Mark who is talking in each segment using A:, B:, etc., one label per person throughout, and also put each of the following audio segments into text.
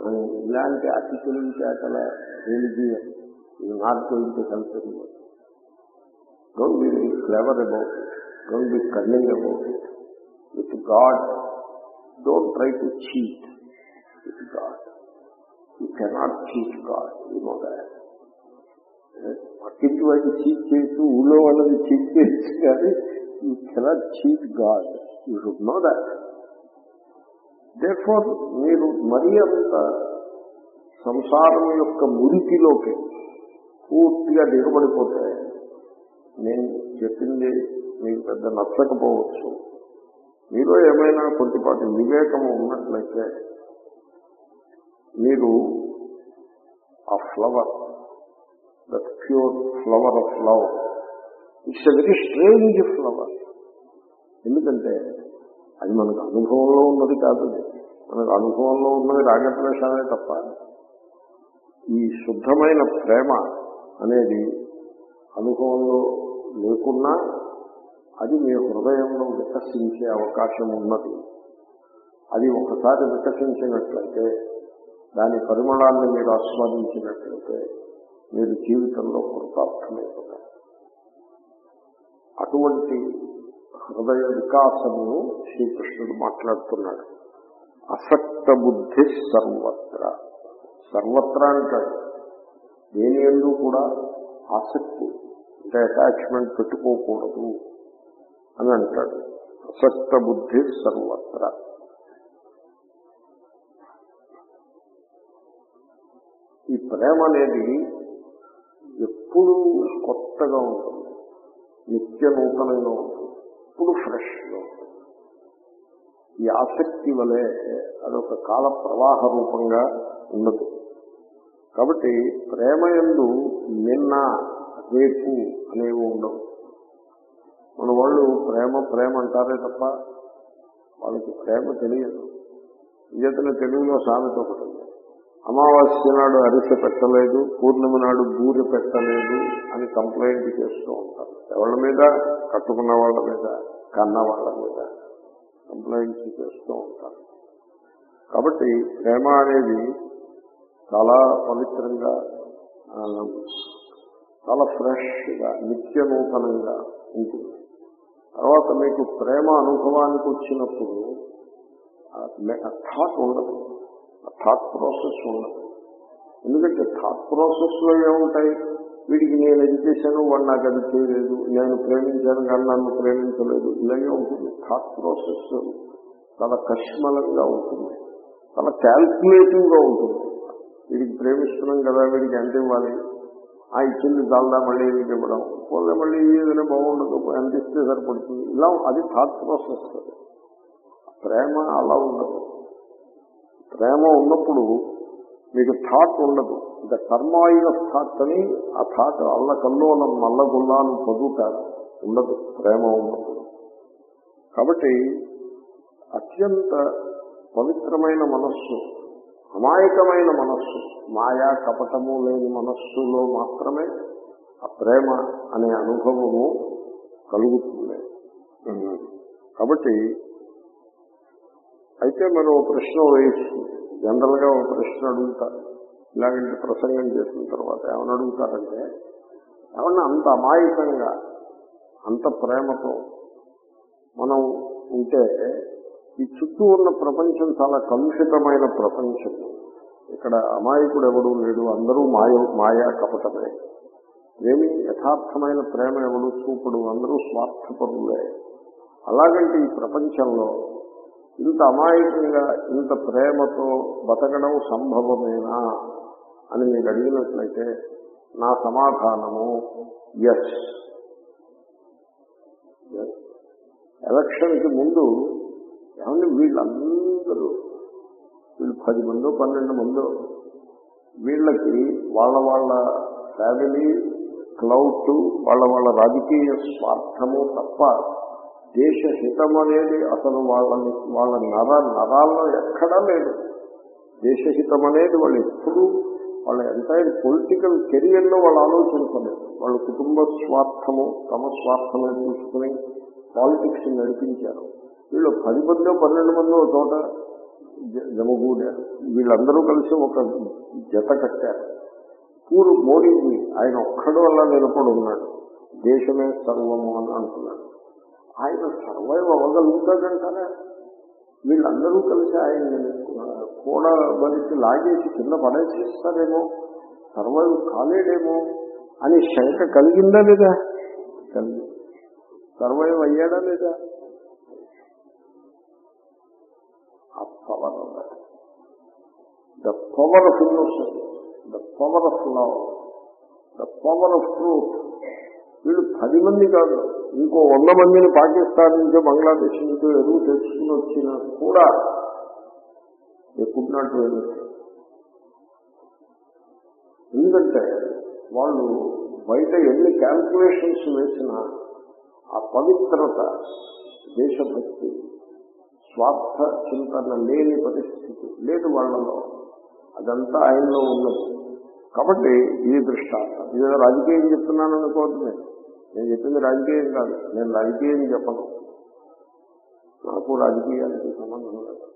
A: అని ఇలాంటి అతి తెలివితేటల రిలీజియన్ ఇది not going to help don't be very clever about it don't be cunning about it with God don't try to cheat with God you cannot cheat God you know that పక్కింటి వాడిని cheat చేయొచ్చు ఊళ్ళో వాళ్ళని cheat చేయొచ్చు కానీ you cannot cheat God you should know that therefore మీరు మరీ అంత సంసారం యొక్క మురికిలోకి పూర్తిగా దిగబడిపోతే నేను చెప్పింది మీకు పెద్ద నచ్చకపోవచ్చు మీలో ఏమైనా కొద్దిపాటి వివేకము ఉన్నట్లయితే మీరు ఆ flower that pure flower of love it's a very strange flower ఎందుకంటే అది మనకు అనుభవంలో ఉన్నది కాదు అది. మనకు అనుభవంలో ఉన్నది రాగద్వేషాలే తప్ప ఈ శుద్ధమైన ప్రేమ అనేది అనుభవంలో లేకున్నా అది మీ హృదయంలో వికసించే అవకాశం ఉన్నది అది ఒకసారి వికసించినట్లయితే దాని పరిమళాన్ని మీరు ఆస్వాదించినట్లయితే మీరు జీవితంలో కృతార్థమైపోతారు అటువంటి హృదయ వికాసమును శ్రీకృష్ణుడు మాట్లాడుతున్నాడు అసక్త బుద్ధి సర్వత్ర సర్వత్ర అంటాడు దేని ఎందు కూడా ఆసక్తి అంటే అటాచ్మెంట్ పెట్టుకోకూడదు అని అంటాడు అసక్త బుద్ధి సర్వత్ర ఈ ప్రేమ అనేది ఎప్పుడు కొత్తగా ఉంటుంది నిత్య నూతనంగా ఉంటుంది ఎప్పుడు ఫ్రెష్గా ఉంటుంది ఈ ఆసక్తి వలె అదొక కాల ప్రవాహ రూపంగా ఉండదు కాబట్టి ప్రేమ ఎందు నిన్న రేపు అనేవి ఉండవు మన వాళ్ళు ప్రేమ ప్రేమ అంటారే తప్ప వాళ్ళకి ప్రేమ తెలియదు నిజతన తెలుగులో సామెత ఒకటి ఉంది అమావాస్య నాడు అరిసె పెట్టలేదు పూర్ణిమ నాడు బూరె పెట్టలేదు అని కంప్లైంట్ చేస్తూ ఉంటారు ఎవరి మీద కట్టుకున్న వాళ్ళ మీద కన్న వాళ్ళ మీద కంప్లైంట్స్ చేస్తూ ఉంటారు కాబట్టి ప్రేమ అనేది చాలా పవిత్రంగా ఆ, చాలా ఫ్రెష్గా నిత్య నూతనంగా ఉంటుంది తర్వాత మీకు ప్రేమ అనుభవానికి వచ్చినప్పుడు థాట్ ఉండదు థాట్ ప్రాసెస్ ఉండదు ఎందుకంటే థాట్ ప్రాసెస్ లో ఏముంటాయి వీడికి నేను అది చేశాను వాడు నాకు అది చేయలేదు నేను ప్రేమించాను కానీ నన్ను ప్రేమించలేదు ఇలాగే ఉంటుంది థాట్ ప్రాసెస్ చాలా కష్మలంగా ఉంటుంది చాలా క్యాల్కులేటివ్ గా ఉంటుంది వీడికి ప్రేమిస్తున్నాం కదా వీడికి ఎంత ఇవ్వాలి ఆ ఇచ్చింది చాలదా మళ్ళీ వీడికి ఇవ్వడం పోలే మళ్ళీ ఏదైనా బాగుండదు ఎంత ఇస్తే సరిపడుతుంది ఇలా అది థాట్ ప్రాసెస్ ప్రేమ అలా ఉండదు ప్రేమ ఉన్నప్పుడు మీకు థాట్ ఉండదు ద టర్మాయిల్ ఆఫ్ థాట్ అని ఆ థాట్ అల్ల కల్లోలం మల్ల గుల్లాలు చదువుతారు ఉండదు ప్రేమ ఉన్నప్పుడు కాబట్టి అత్యంత పవిత్రమైన మనస్సు అమాయకమైన మనస్సు మాయా కపటము లేని మనస్సులో మాత్రమే ఆ ప్రేమ అనే అనుభవము కలుగుతుంది కాబట్టి అయితే మనం ఓ ప్రశ్న వేయచ్చు జనరల్ గా ఒక ప్రశ్న అడుగుతారు ఇలాగంటే ప్రసంగం చేసిన తర్వాత ఏమని అడుగుతారంటే ఏమన్నా అంత అమాయకంగా అంత ప్రేమతో మనం ఉంటే ఈ చుట్టూ ఉన్న ప్రపంచం చాలా కలుషితమైన ప్రపంచం ఇక్కడ అమాయకుడు ఎవడు లేడు అందరూ మాయ మాయా కపటమే ఏమి యథార్థమైన ప్రేమ ఎవడు చూపడు అందరూ స్వార్థపరులే అలాగంటే ఈ ప్రపంచంలో ఇంత అమాయకంగా ఇంత ప్రేమతో బతకడం సంభవమేనా అని మీరు అడిగినట్లయితే నా సమాధానము ఎస్ ఎలక్షన్కి ముందు ఏమంటే వీళ్ళందరూ వీళ్ళు పది మందో పన్నెండు మందో వీళ్ళకి వాళ్ళ వాళ్ళ ఫ్యామిలీ క్లౌట్ వాళ్ళ వాళ్ళ రాజకీయ స్వార్థము తప్ప దేశ హితం అనేది అసలు వాళ్ళని వాళ్ళ నర నరాల్లో ఎక్కడా లేదు దేశహితం అనేది వాళ్ళు ఎప్పుడు వాళ్ళ ఎంటైర్ పొలిటికల్ కెరియర్లో వాళ్ళు ఆలోచించలేదు వాళ్ళ కుటుంబ స్వార్థము తమ స్వార్థమే చూసుకుని పాలిటిక్స్ నడిపించారు వీళ్ళు పది మందో పన్నెండు మందో చోట జ- జమగూడారు వీళ్ళందరూ కలిసి ఒక జత కట్టారు పూర్ మోడీజీ ఆయన ఒక్కడు వల్ల నిలబడి ఉన్నాడు దేశమే సర్వము అని అంటున్నాడు ఆయన సర్వైవ్ అవ్వగలుగుతాడంటారా వీళ్ళందరూ కలిసి ఆయన్ని కూడా బలిసి లాగేసి కింద పడేసేస్తారేమో సర్వైవ్ కాలేడేమో అని శంక కలిగిందా లేదా కలిగింది సర్వైవ్ అయ్యాడా లేదా ఆ power the power of innocence the power of love the power of truth వీళ్ళు పది మంది కాదు ఇంకో వంద మందిని పాకిస్తాన్ నుంచో బంగ్లాదేశ్ నుంచో ఎరువు తెచ్చుకుని వచ్చినా కూడా ఎక్కున్నట్టు ఎందుకంటే వాళ్ళు బయట ఎన్ని క్యాల్కులేషన్స్ వేసినా ఆ పవిత్రత దేశభక్తి స్వార్థ చింతన లేని పరిస్థితి లేదు వాళ్ళలో అదంతా ఆయనలో ఉన్నది కాబట్టి ఇది దృష్టాంతం ఇదేదో రాజకీయం చెప్తున్నాను అనుకోవద్దు నేను నేను చెప్పింది రాజకీయం కాదు నేను రాజకీయం చెప్పను నాకు రాజకీయానికి సంబంధం లేదు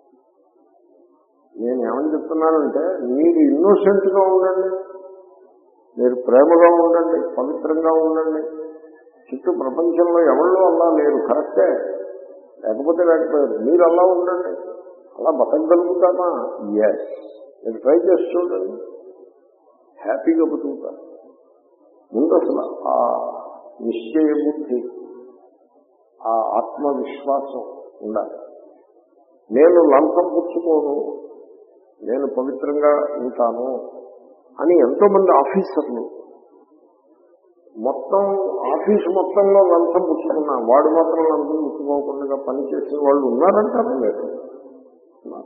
A: నేను ఏమని చెప్తున్నానంటే మీరు ఇన్నోసెంట్ గా ఉండండి మీరు ప్రేమగా ఉండండి పవిత్రంగా ఉండండి చుట్టూ ప్రపంచంలో ఎవరిలో అలా లేరు కరెక్టే లేకపోతే లేకపోయారు మీరు అలా ఉండండి అలా బతకగలుగుతామా ఎస్ మీరు ట్రై చేసి చూడండి హ్యాపీగా బతుకుతారు ముందు అసలు ఆ నిశ్చయ బుద్ధి ఆ ఆత్మవిశ్వాసం ఉండాలి నేను లంచం పుచ్చుకోను నేను పవిత్రంగా ఉంటాను అని ఎంతో మంది ఆఫీసర్లు మొత్తం ఆఫీసు మొత్తంలో లంచం పుచ్చుకున్నా వాడు మాత్రం లంచం పుచ్చుకోకుండా పనిచేసిన వాళ్ళు ఉన్నారంటారా లేదు ఉన్నారు.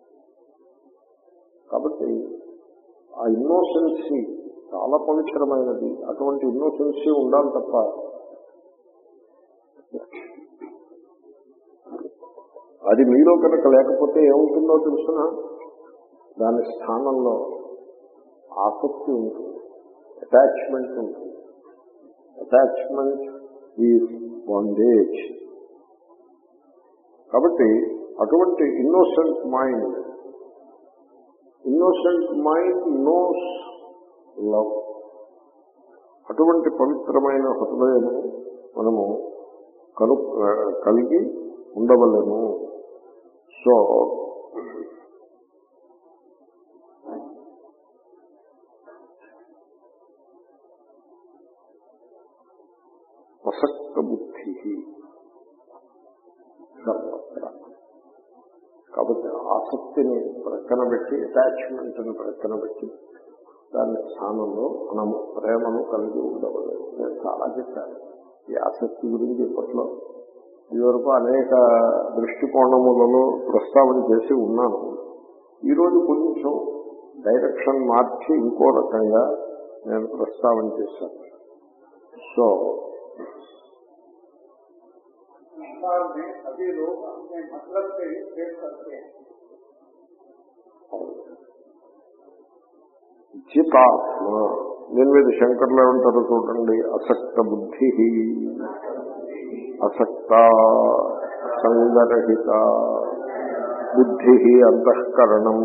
A: కాబట్టి ఆ ఇన్నోసెన్సీ చాలా పవిత్రమైనది అటువంటి ఇన్నోసెన్సీ ఉండాలి తప్ప అది మీలో కనుక లేకపోతే ఏముంటుందో తెలుసిన దాని స్థానంలో ఆసక్తి ఉంటుంది అటాచ్మెంట్ ఉంటుంది అటాచ్మెంట్ ఈ బాండేజ్ కాబట్టి అటువంటి innocent mind innocent mind knows love అటువంటి పవిత్రమైన హృదయము మనము కను కలిగి ఉండవలను సో ప్రసక్త బుద్ధి సర్వత్ర కాబట్టి ఆసక్తిని ప్రక్కన పెట్టి అటాచ్మెంట్ని ప్రక్కన పెట్టి దాని స్థానంలో మనము ప్రేమను కలిగి ఉండవలేదు నేను చాలా చెప్పాను ఈ ఆసక్తి గురించి ఇప్పట్లో ఇదివరకు అనేక దృష్టికోణములలో ప్రస్తావన చేసి ఉన్నాను ఈరోజు కొంచెం డైరెక్షన్ మార్చి ఇంకో రకంగా నేను ప్రస్తావన చేశాను సో
B: संसार में सभी लोग अपने मतलब से ही प्रेम करते हैं
A: చితాత్మ దీని మీద శంకర్లు ఏమంటారు చూడండి అసక్త బుద్ధి అసక్త సంగరహిత బుద్ధి అంతఃకరణం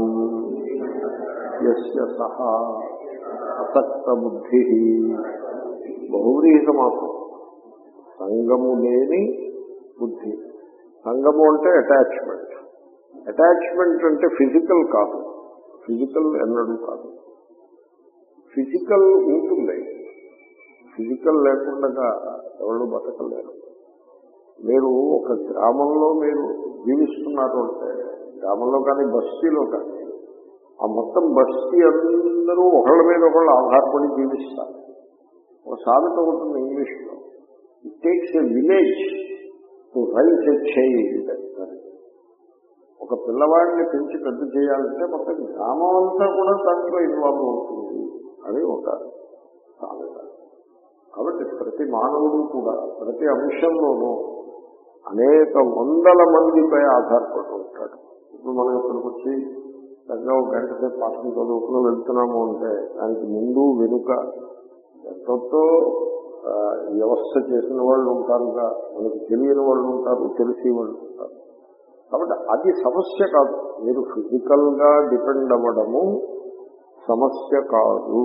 A: యస్య సహా అసక్త బుద్ధి బహువ్రీహి సమాసం సంగము లేని బుద్ధి సంగము అంటే అటాచ్మెంట్ అటాచ్మెంట్ అంటే ఫిజికల్ కాదు ఫిజికల్ ఎన్నడూ కాదు ఫిజికల్ ఉంటుంది ఫిజికల్ లేకుండా ఎవరు బతకలేరు మీరు ఒక గ్రామంలో మీరు జీవిస్తున్నారు అంటే గ్రామంలో కానీ బస్తీలో కానీ ఆ మొత్తం బస్తీ అందరూ ఒకళ్ళ మీద ఒకళ్ళు ఆధారపడి జీవిస్తారు ఒక సామెత ఉంటుంది ఇంగ్లీష్లో it takes a village to raise a child ఒక పిల్లవాడిని పెంచి పెద్ద చేయాలంటే మొత్తం గ్రామం అంతా కూడా దాంట్లో ఇన్వాల్వ్ అవుతుంది అని ఒక సామెత కాబట్టి ప్రతి మానవుడు కూడా ప్రతి అంశంలోనూ అనేక వందల మందిపై ఆధారపడి ఉంటాడు ఇప్పుడు మనం ఇక్కడికి వచ్చి చక్కగా ఒక గంట సేపు పాఠం చదువుకుని వెళ్తున్నాము అంటే దానికి ముందు వెనుక ఎంతో వ్యవస్థ చేసిన వాళ్ళు ఉంటారుగా మనకి తెలియని వాళ్ళు ఉంటారు తెలిసి వాళ్ళు ఉంటారు కాబట్టి అది సమస్య కాదు మీరు ఫిజికల్ గా డిపెండ్ అవ్వడము సమస్య కాదు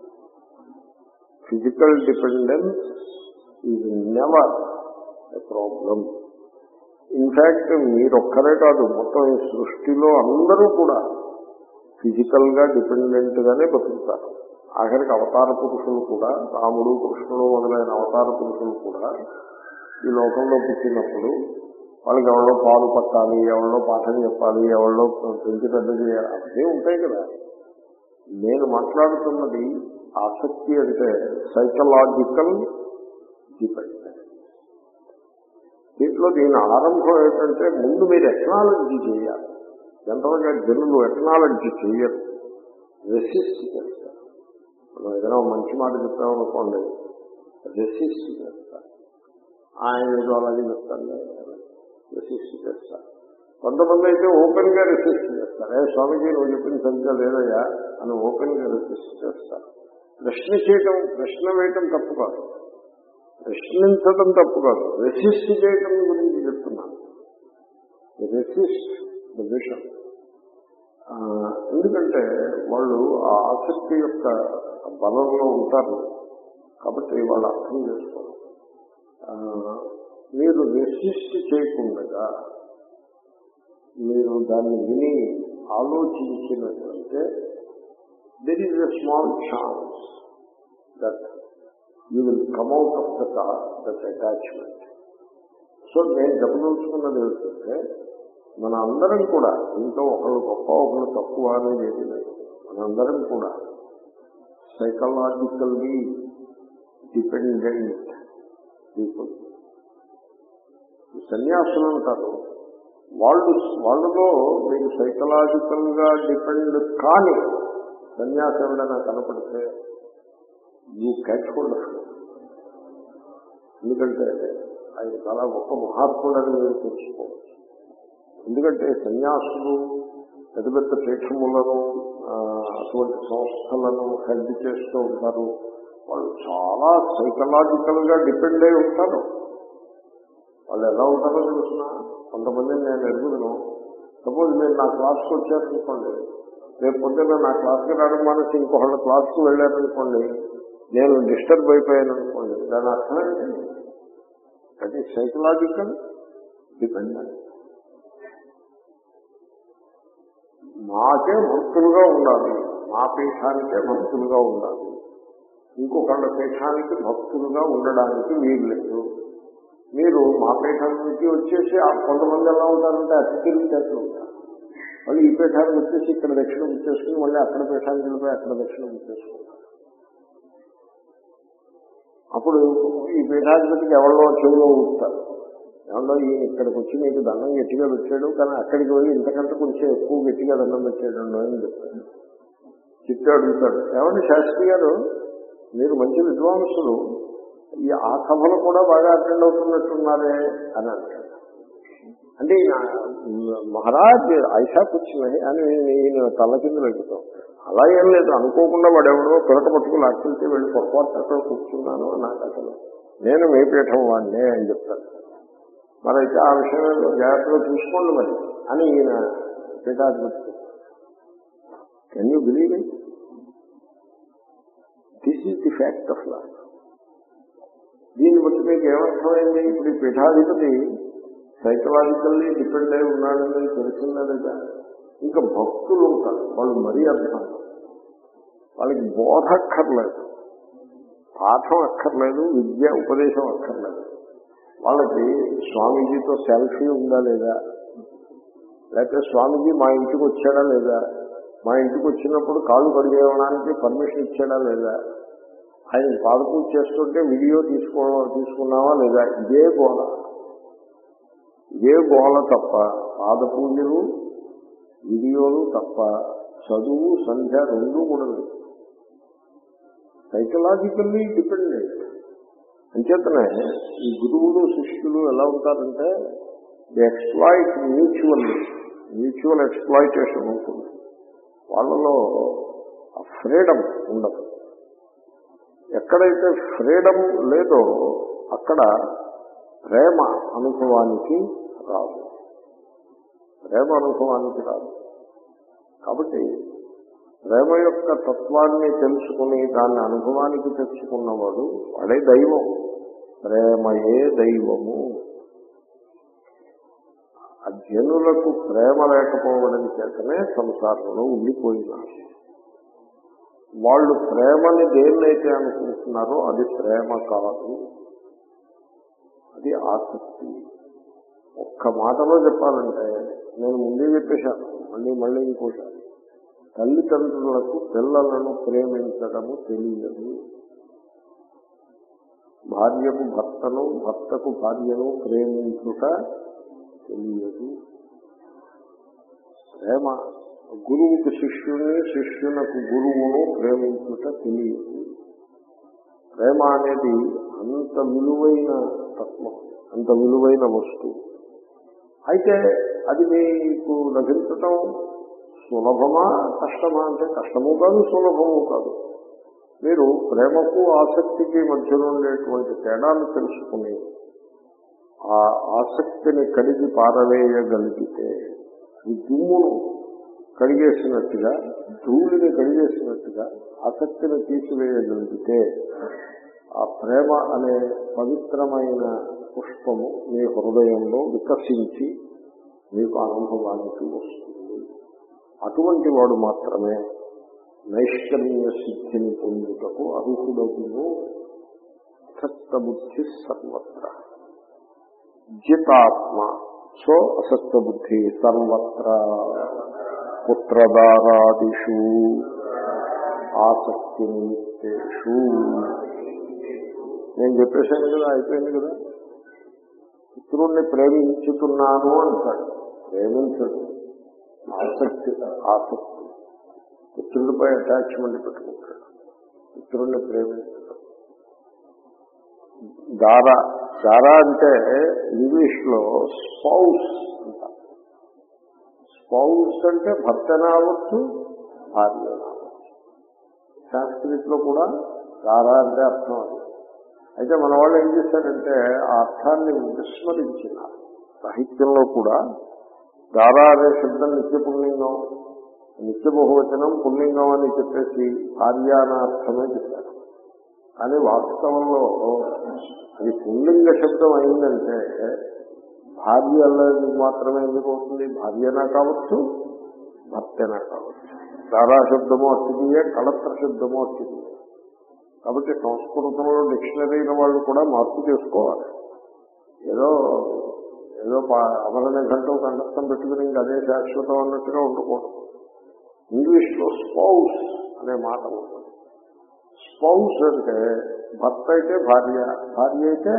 A: physical dependence is never a problem in fact మీరొక్కరే కాదు మొత్తం ఈ సృష్టిలో అందరూ కూడా ఫిజికల్ గా డిపెండెంట్ గానే బతుకుతారు ఆఖరికి అవతార పురుషులు కూడా రాముడు కృష్ణుడు మొదలైన అవతార పురుషులు కూడా ఈ లోకంలో పుట్టినప్పుడు వాళ్ళకి ఎవరో పాలు పట్టాలి ఎవరో పాఠం చెప్పాలి ఎవరో పెంచి పెద్ద చేయాలి అవన్నీ ఉంటాయి కదా నేను మాట్లాడుతున్నది ఆసక్తి అంటే సైకలాజికల్ డిపెండెన్స్ దీంట్లో దీని ఆరంభం ఏంటంటే ముందు మీరు ఎక్నాలజీ చేయాలి జనరల్గా జనులు ఎక్నాలజీ చేయరు రెసిస్ట్ చేస్తారు మనం ఏదైనా మంచి మాట చెప్పామనుకోండి రెసిస్ట్ చేస్తారు ఆయన ఏదో అలాగే చెప్తాను రెసిస్ట్ చేస్తారు కొంతమంది అయితే ఓపెన్ గా రెసిస్ట్ చేస్తారు ఏ స్వామీజీ నువ్వు చెప్పిన సరిగ్గా లేదయ్యా అని ఓపెన్ గా రెసిస్ట్ చేస్తారు ప్రశ్న చేయటం ప్రశ్న వేయటం తప్పు కాదు ప్రశ్నించడం తప్పు కాదు రెసిస్ట్ చేయటం గురించి చెప్తున్నాను రెసిస్ట్ ద విషన్ ఎందుకంటే వాళ్ళు ఆ ఆసక్తి యొక్క బలంలో ఉంటారు కాబట్టి వాళ్ళు అర్థం చేసుకోరు ఆ, మీరు రెసిస్ట్ చేయకుండా మీరు దాన్ని విని ఆలోచించినట్లయితే there is a small chance that you will come out of the that attachment so నేను చెప్పదలుచుకున్నది ఏంటంటే మన అందరం కూడా ఇంట్లో ఒకళ్ళు గొప్ప ఒకళ్ళు తక్కువ అనేది ఏది లేదు మనందరం కూడా సైకలాజికల్లీ డిపెండెంట్ పీపుల్ సన్యాసులు అంటారు వాళ్ళు వాళ్ళలో మీకు సైకలాజికల్ గా డిపెండ్ కాని సన్యాసం ఎవరైనా కనపడితే యూ క్యాచ్ హోల్డ్ ఎందుకంటే ఆయన చాలా గొప్ప మహాత్ముడని మీరు తెలుసుకోవచ్చు ఎందుకంటే సన్యాసులు పెద్ద పెద్ద పీఠములను ఆ, అటువంటి సంస్థలను హెల్ప్ చేస్తూ ఉంటారు వాళ్ళు చాలా సైకలాజికల్ గా డిపెండ్ అయి ఉంటారు వాళ్ళు ఎలా ఉంటారో తెలుసిన కొంతమందిని నేను ఎరుగుదను సపోజ్ మీరు నా క్లాస్కి వచ్చారనుకోండి రేపు పొద్దున్న నా క్లాస్కి రావడం మానేసి ఇంకొకళ్ళ క్లాస్కి వెళ్ళారనుకోండి నేను డిస్టర్బ్ అయిపోయాను అనుకోండి దాని అర్థం ఏంటి అది సైకలాజికల్ డిపెండెంట్ మాకే భక్తులుగా ఉండాలి మా పీఠానికే భక్తులుగా ఉండాలి ఇంకొకళ్ళ పీఠానికి భక్తులుగా ఉండడానికి వీలు లేదు మీరు మా పీఠానికి వచ్చేసి ఆ కొంతమంది ఎలా ఉంటారంటే అతి తెలివితేటలు ఉంటారు మళ్ళీ ఈ పీఠానికి వచ్చేసి ఇక్కడ దక్షిణ వచ్చేసుకుని మళ్ళీ అక్కడ పీఠానికి వెళ్ళిపోయి అక్కడ దక్షిణ వచ్చేసుకుంటారు అప్పుడు ఈ పీఠాధిపతికి ఎవరిలో చెవిలో ఊపుతారు ఎవరో ఈయన ఇక్కడికి వచ్చి మీకు దండం గట్టిగా పెట్టాడు కానీ అక్కడికి పోయి ఇంతకంటే కొంచెం ఎక్కువ గట్టిగా దండం పెట్టాడు అని చెప్తాడు చిట్టు అడుగుతాడు ఏమండి శాస్త్రి గారు మీరు మంచి విద్వాంసులు ఈ ఆ సభలు కూడా బాగా అటెండ్ అవుతున్నట్టున్నారే అని అంటాడు అంటే ఈయన, మహారాజ్ ఐసా కూర్చున్నాయి అని ఈయన తల కింద వెళ్తాం అలా ఏం లేదు అనుకోకుండా వాడెవడో పిలక పట్టుకుని లాక్కెళ్తే వెళ్ళి పొరపాటు అక్కడ కూర్చున్నాను అని నాకు అసలు నేను మీ పీఠం వాడినే అని చెప్తాను మరైతే ఆ విషయంలో జాగ్రత్తగా చూసుకోండి మరి అని ఈయన పీఠాధిపతి can you believe it this is the fact of life దీన్ని బట్టి మీకు ఏమర్థమైంది ఇప్పుడు ఈ పీఠాధిపతి సైకలాజికల్లీ డిపెండ్ అయి ఉన్నాడని తెలిసిందా లేదా ఇంకా భక్తులు ఉంటారు వాళ్ళు మరీ అర్థం వాళ్ళకి బోధ అక్కర్లేదు పాఠం అక్కర్లేదు విద్య ఉపదేశం అక్కర్లేదు వాళ్ళకి స్వామీజీతో సెల్ఫీ ఉందా లేదా లేకపోతే స్వామీజీ మా ఇంటికి వచ్చాడా లేదా మా ఇంటికి వచ్చినప్పుడు కాళ్ళు కడిగేయడానికి పర్మిషన్ ఇచ్చాడా లేదా ఆయన పాదపూజ చేస్తుంటే వీడియో తీసుకో తీసుకున్నావా లేదా ఇదే గోల ఇదే గోల తప్ప పాదపూజలు వీడియోలు తప్ప చదువు సంధ్య రెండు కూడా లేదు సైకలాజికల్లీ డిపెండెంట్ అంచేతనే ఈ గురువులు శిష్యులు ఎలా ఉంటారంటే ఎక్స్ప్లాయిట్ మ్యూచువల్ మ్యూచువల్ ఎక్స్ప్లాయిటేషన్ ఉంటుంది వాళ్ళలో ఫ్రీడమ్ ఉండదు ఎక్కడైతే ఫ్రీడమ్ లేదో అక్కడ ప్రేమ అనుభవానికి రాదు ప్రేమ అనుభవానికి రాదు కాబట్టి ప్రేమ యొక్క తత్వాన్ని తెలుసుకుని దాన్ని అనుభవానికి తెచ్చుకున్నవాడు వాడే దైవం ప్రేమయే దైవము ఆ జనులకు ప్రేమ లేకపోవడం చేతనే సంసారంలో ఉండిపోయినారు వాళ్ళు ప్రేమని దేన్నైతే అనుకుంటున్నారో అది ప్రేమ కాదు అది ఆసక్తి ఒక్క మాటలో చెప్పాలంటే నేను ముందే చెప్పేశాను మళ్ళీ మళ్ళీ ఇంకోసారి తల్లిదండ్రులకు పిల్లలను ప్రేమించడము తెలియదు భార్యకు భర్తను భర్తకు భార్యను ప్రేమించుట తెలియదు ప్రేమ గురువుకు శిష్యుని శిష్యునకు గురువును ప్రేమించుట తెలియదు ప్రేమ అనేది అంత విలువైన తత్వం అంత విలువైన వస్తువు అయితే అది మీకు లభించటం సులభమా కష్టమా అంటే కష్టము కాదు సులభము కాదు మీరు ప్రేమకు ఆసక్తికి మధ్యలో ఉండేటువంటి తేడాను తెలుసుకుని ఆ ఆసక్తిని కడిగి పారవేయగలిగితే ఈ దుమ్మును కడిగేసినట్టుగా ధూళిని కడిగేసినట్టుగా ఆసక్తిని తీసివేయగలిగితే ఆ ప్రేమ అనే పవిత్రమైన పుష్పము మీ హృదయంలో వికసించి మీకు అనుభవానికి వస్తుంది అటువంటి వాడు మాత్రమే నైష్కర్మ్య సిద్ధిని పొందుటకు అర్హుడగును సక్త బుద్ధి సర్వత్ర జితాత్మ సో అసక్త బుద్ధి సర్వత్ర పుత్రదారాదిషు ఆసక్తి నిమిత్తేషు నేను చెప్పేశాను కదా అయిపోయింది కదా పుత్రుణ్ణి ప్రేమించుతున్నాను అంటాడు ప్రేమించడు ఆసక్తి ఆసక్తి పుత్రుడిపై అటాచ్మెంట్ పెట్టుకుంటాడు పుత్రుణ్ణి ప్రేమించడం దార దార అంటే ఇంగ్లీష్ లో స్పౌస్ అంటారు స్పౌస్ అంటే భర్త అవ్వచ్చు భార్య సాంస్క్రిట్ లో కూడా దార అంటే అర్థం అది అయితే మన వాళ్ళు ఏం చేశారంటే ఆ అర్థాన్ని విస్మరించినారు సాహిత్యంలో కూడా దారా అనే శబ్దం నిత్య పుల్లింగం నిత్య బహువచనం పుల్లింగం అని చెప్పేసి భార్య అనే అర్థమే చెప్పారు కానీ వాస్తవంలో అది పుల్లింగ శబ్దం అయిందంటే భార్య అనేది మాత్రమే ఎందుకు అవుతుంది భార్యనా కావచ్చు భర్తనా కావచ్చు దారా శబ్దము అతిథియే కళత్ర శబ్దము అతిథియే కాబట్టి సంస్కృతంలో డిక్షనరీల వాళ్ళు కూడా మార్పు చేసుకోవాలి ఏదో ఏదో అమరణ గంట కంఠస్థం పెట్టుకుని ఇంకా అదే శాశ్వతం అన్నట్టుగా ఉండకూడదు ఇంగ్లీష్ లో స్పౌస్ అనే మాట ఉంటుంది స్పౌస్ అంటే భర్త అయితే భార్య భార్య అయితే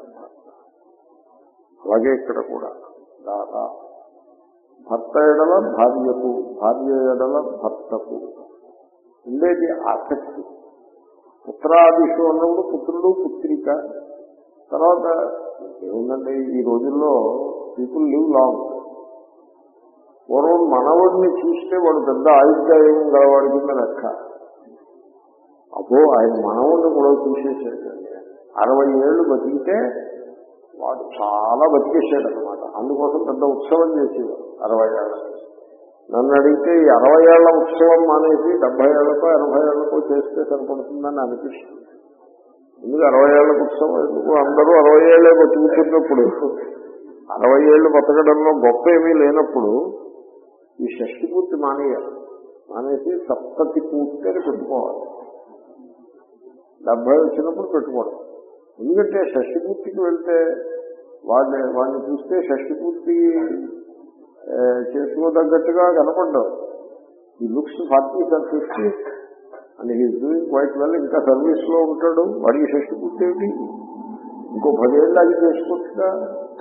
A: అలాగే ఇక్కడ కూడా దాదా భర్త ఎడల భార్యకు భార్య ఎడల భర్తకు ఉండేది ఆసక్తి పుత్రాదిషు అన్నప్పుడు పుత్రుడు పుత్రిక తర్వాత ఏముందంటే ఈ రోజుల్లో పీపుల్ లివ్ లాంగ్ పూర్వం మనవుడిని చూస్తే వాడు పెద్ద ఆయుర్దాయం గలవాడి కింద లెక్క అబ్బో ఆయన మనవుడిని కూడా చూసేసాడు అరవై ఏళ్ళు బతికితే వాడు చాలా బతికేసాడు అనమాట అందుకోసం పెద్ద ఉత్సవం చేసేవాడు అరవై ఏళ్ళకి నన్ను అడిగితే ఈ అరవై ఏళ్ల ఉత్సవం మానేసి డెబ్బై ఏళ్లకో ఎనభై ఏళ్లకో చేస్తే సరిపడుతుందని అనిపిస్తుంది ఎందుకు అరవై ఏళ్ల ఉత్సవం ఎందుకు అందరూ అరవై ఏళ్లే బతుకుతున్నప్పుడు అరవై ఏళ్ళు బతకడంలో గొప్ప ఏమీ లేనప్పుడు ఈ షష్టి పూర్తి మానేయాలి మానేసి సప్తతి పూర్తి అని పెట్టుకోవాలి డెబ్బై వచ్చినప్పుడు పెట్టుకోవడం ఎందుకంటే షష్టి పూర్తికి వెళ్తే వాడిని వాడిని చూస్తే షష్టి పూర్తి చేసుకోదగ్గట్టుగా కనపడ్డావు ఈ looks forty sir fifty and he's doing quite well ఇంకా సర్వీస్ లో ఉంటాడు వాడికి షష్టి పూర్తి ఏమిటి ఇంకో పదేళ్ళు అది చేసుకోవచ్చుగా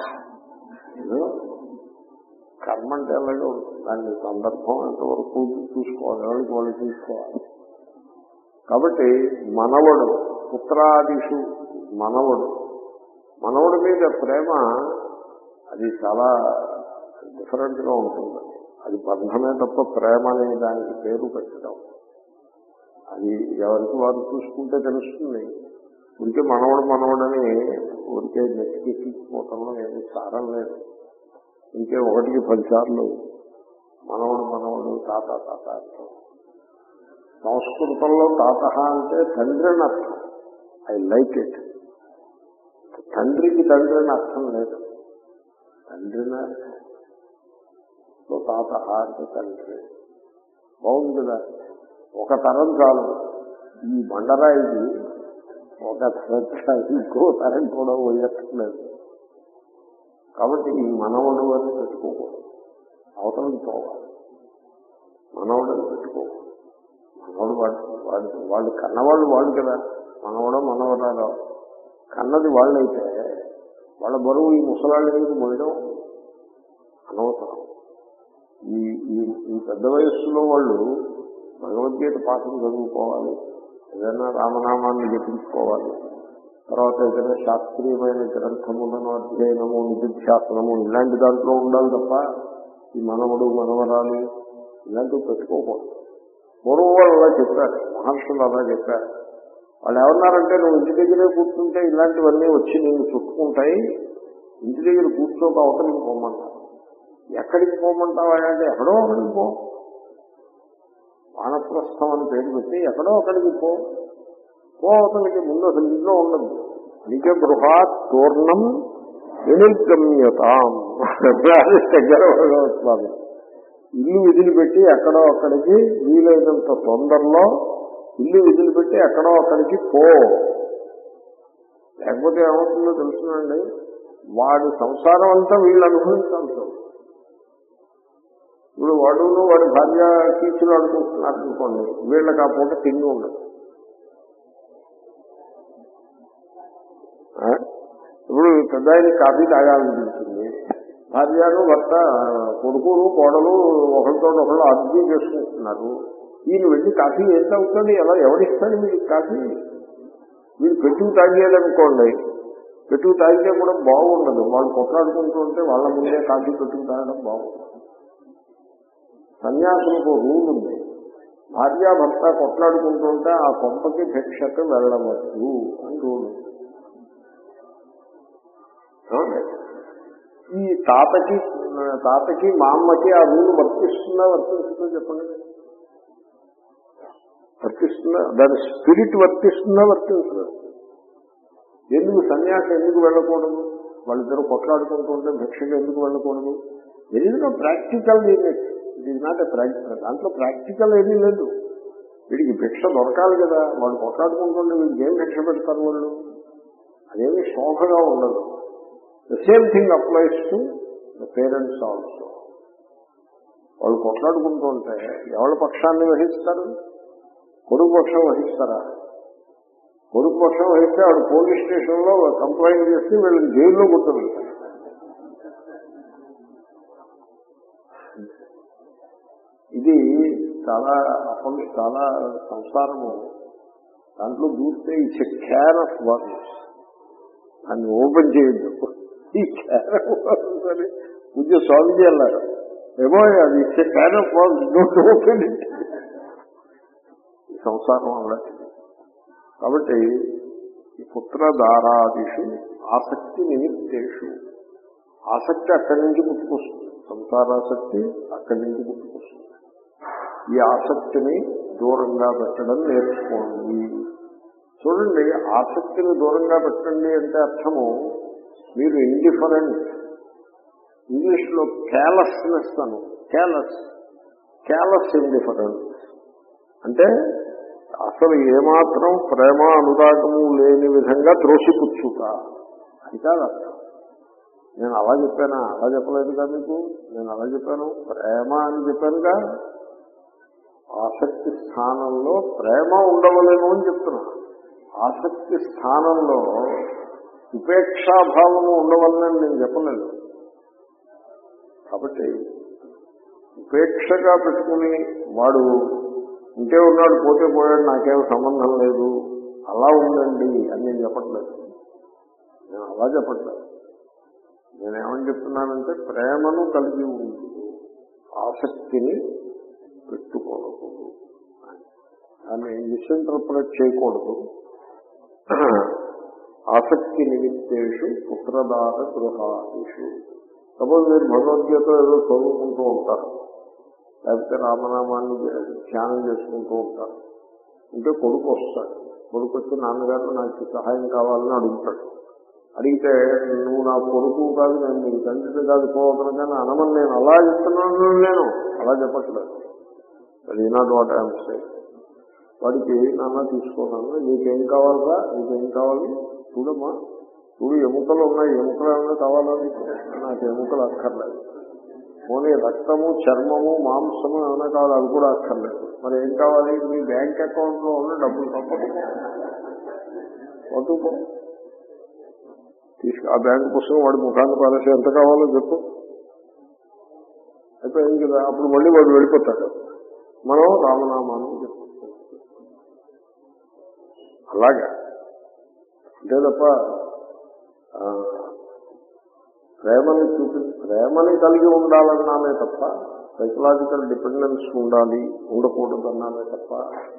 A: కర్మ అంటే అలాగే ఉంటుంది దాని సందర్భం ఎంతవరకు చూసుకోవాలి ఎవరికి వాళ్ళు చూసుకోవాలి కాబట్టి మనవడు పుత్రాదిషు మనవడు మనవడి మీద ప్రేమ అది చాలా డిఫరెంట్ గా ఉంటుంది అది బంధమే తప్ప ప్రేమ అనే దానికి పేరు పెట్టడం అది ఎవరికి వారు చూసుకుంటే తెలుస్తుంది ఉంటే మనవడు మనవడని ఊరికే నెత్తికెక్కిపోవటంలో ఏమి సారం లేదు ఇంకే ఒకటికి పదిసార్లు మనవడు మనవడు తాత తాత అంటాం సంస్కృతంలో తాత అంటే తండ్రి అని అర్థం ఐ లైక్ ఇట్ తండ్రికి తండ్రి అని అర్థం లేదు తండ్రిని అర్థం సో తాత అంటే తండ్రి బాగుంది కదా ఒక తరం చాలు ఈ బండరాయికి ఒక తరం చాలు, ఇంకో తరం కూడా పోయట్లేదు కాబట్టి ఈ మనవడు అని పెట్టుకోకూడదు అవతలకి పోవాలి మనవడు అని పెట్టుకోకూడదు మనవడు వాడు వాడు వాళ్ళు కన్నవాళ్ళు వాళ్ళు కదా మనవడో మనవరాలో కన్నది వాళ్ళైతే వాళ్ళ బరువు ఈ ముసలాళ్ళ మీద పోయడం అనవసరం ఈ ఈ ఈ పెద్ద వయస్సులో వాళ్ళు భగవద్గీత పాఠం చదువుకోవాలి ఏదైనా రామనామాన్ని జపించుకోవాలి తర్వాత ఏదైనా శాస్త్రీయమైన గ్రంథములను అధ్యయనము నిధిధ్యాసనము ఇలాంటి దాంట్లో ఉండాలి తప్ప ఈ మనవడు మనవరాలు ఇలాంటివి పెట్టుకోకూడదు పూర్వం వాళ్ళు అలా చెప్పారు మహర్షులు అలా చెప్పారు వాళ్ళు ఏమన్నారంటే నువ్వు ఇంటి దగ్గరే కూర్చుంటే ఇలాంటివన్నీ వచ్చి నేను చుట్టుకుంటాయి ఇంటి దగ్గర కూర్చోక అవతలికి పోమంటారు ఎక్కడికి పోమంటావా అంటే ఎక్కడో అక్కడికి పో వానప్రస్థం అని పేరు పెట్టి ఎక్కడో అక్కడికి పో పో అవతలికి ముందు అసలు ఇంట్లో ఉండదు నిజ గృహాత్ పూర్ణం వినిర్గమ్యతాం దగ్గర భగవత్వామి ఇల్లు విదిలిపెట్టి ఎక్కడో అక్కడికి వీలైనంత తొందరలో ఇల్లు విదిలిపెట్టి ఎక్కడో అక్కడికి పో లేకపోతే ఏమవుతుందో తెలుసునండి వాడి సంసారం అంతా వీళ్ళు అనుభవించాల్సి వస్తుంది. ఇప్పుడు వాడును వాడి భార్య కీచులు అనుకుంటున్నారు అనుకోండి వీళ్ళకి ఆ పూట తిండి ఉండదు ఆ? ఇప్పుడు పెద్ద ఆయన కాఫీ తాగాలనిపించింది భార్యను భర్త కొడుకులు కోడలు ఒకరితో ఒకళ్ళు అర్థం చేసుకుంటున్నారు ఈయన వెళ్ళి కాఫీ ఎంత అవుతుంది ఎలా ఎవరిస్తాడు మీకు కాఫీ మీరు పెట్టుకు తాగేయాలనుకోండి పెట్టుకు తాగితే కూడా బాగుండదు వాళ్ళు కొట్లాడుకుంటూ ఉంటే వాళ్ళ ముందే కాఫీ పెట్టుకు తాగడం బాగుండదు సన్యాసులకు రూల్ ఉంది భార్య భర్త కొట్లాడుకుంటుంటే ఆ కొంపకి భిక్షకు వెళ్ళవద్దు అని రూల్ ఉంది. ఏమండి? ఈ తాతకి తాతకి మా అమ్మకి ఆ రూల్ వర్తిస్తుందా వర్తిస్తుందో చెప్పండి వర్తిస్తుందా దాని స్పిరిట్ వర్తిస్తుందా వర్తిస్తుందా ఎందుకు సన్యాసం ఎందుకు వెళ్ళకూడదు వాళ్ళిద్దరూ కొట్లాడుకుంటుంటే భిక్షకు ఎందుకు వెళ్ళకూడదు ఎందుకంటే practical unit it is not a practical దాంట్లో ప్రాక్టికల్ ఏమీ లేదు వీడికి భిక్ష దొరకాలి కదా వాళ్ళు కొట్లాడుకుంటుంటే వీడికి ఏం భిక్ష పెడతారు వాళ్ళు అదేమి శోభగా ఉండదు the same thing applies to the parents also వాళ్ళు కొట్లాడుకుంటుంటే ఎవరి పక్షాన్ని వహిస్తారు కొడుకు పక్షం వహిస్తారా కొడుకు పక్షం వహిస్తే ఆవిడ పోలీస్ స్టేషన్ లో కంప్లైంట్ చేసి వీళ్ళకి జైల్లో కూర్చోబెడతారు ఇది చాలా అసలు చాలా సంసారము దాంట్లో దూరితే it's a can of words దాన్ని ఓపెన్ చేయొద్దు ఈ క్యాన్ ఆఫ్ వర్డ్స్ అని పూజ స్వామిజీ అన్నారు ఏమో అది it's a can of words don't open it ఈ సంసారం అలాంటిది కాబట్టి ఈ పుత్రధారాదిషు ఆసక్తి నిమిత్తేషు ఆసక్తి అక్కడి నుంచి పుట్టుకొస్తుంది సంసారాసక్తి అక్కడి నుంచి పుట్టుకొస్తుంది ఈ ఆసక్తిని దూరంగా పెట్టడం నేర్చుకోండి చూడండి ఆసక్తిని దూరంగా పెట్టండి అంటే అర్థము మీరు ఇండిఫరెంట్ ఇంగ్లీష్ లో క్యాలస్నెస్ అను క్యాలస్ క్యాలస్ ఇండిఫరెన్స్ అంటే అసలు ఏమాత్రం ప్రేమ అనురాగము లేని విధంగా త్రోసిపుచ్చుట అది కాదు అర్థం నేను అలా చెప్పానా అలా చెప్పలేదుగా మీకు నేను అలా చెప్పాను ప్రేమ అని చెప్పానుగా ఆసక్తి స్థానంలో ప్రేమ ఉండవలేము అని చెప్తున్నా ఆసక్తి స్థానంలో ఉపేక్షాభావము ఉండవలని నేను చెప్పలేదు కాబట్టి ఉపేక్షగా పెట్టుకుని వాడు ఉంటే ఉన్నాడు పోతే పోయాడు నాకేం సంబంధం లేదు అలా ఉండండి అని నేను చెప్పట్లేదు నేను అలా చెప్పట్లేదు నేనేమని చెప్తున్నానంటే ప్రేమను కలిగి ఉంది ఆసక్తిని పెట్టుకోకూడదు దాన్ని మిస్ఇంటర్ప్రిట్ చేయకూడదు ఆసక్తి నిమిత్తేషు పుత్రదార గృహాదిషు సపోజ్ మీరు భగవద్గీత ఏదో చదువుకుంటూ ఉంటారు లేకపోతే రామనామాన్ని ధ్యానం చేసుకుంటూ ఉంటారు ఉంటే కొడుకు వస్తాడు కొడుకు వచ్చి నాన్నగారు నాకు సహాయం కావాలని అడుగుతాడు అడిగితే నువ్వు నా కొడుకు కాదు నేను నీకు తండ్రి కాదు పోవడం కానీ అనమని నేను అలా చెప్తున్నాను నేను అలా చెప్పట్లేదు అది నాట్ వాట్ ఐఎమ్ సే వాడికి నాన్న తీసుకున్నాను నీకేం కావాలరా నీకేం కావాలి చూడమ్మా చూడు ఎముకలు ఉన్నాయి ఎముకలు ఏమైనా కావాలా నీకు నాకు ఎముకలు అక్కర్లేదు పోనీ రక్తము చర్మము మాంసము ఏమైనా కావాలి అది కూడా అక్కర్లేదు మరి ఏం కావాలి మీ బ్యాంక్ అకౌంట్ లో ఉన్న డబ్బులు తప్పదు పట్టుకో తీసుకు ఆ బ్యాంక్ పుస్తకం వాడి ముఖాన్ని పారేసి ఎంత కావాలో చెప్పు అయిపోయింది కదా అప్పుడు మళ్ళీ వాడు వెళ్ళిపోతాడు మనం రామనామాన్ని చెప్పు అలాగా అంతే తప్ప ఆ, ప్రేమని చూపి ప్రేమని కలిగి ఉండాలన్నామే తప్ప సైకలాజికల్ డిపెండెన్స్ ఉండాలి ఉండకూడదు అన్నామే తప్ప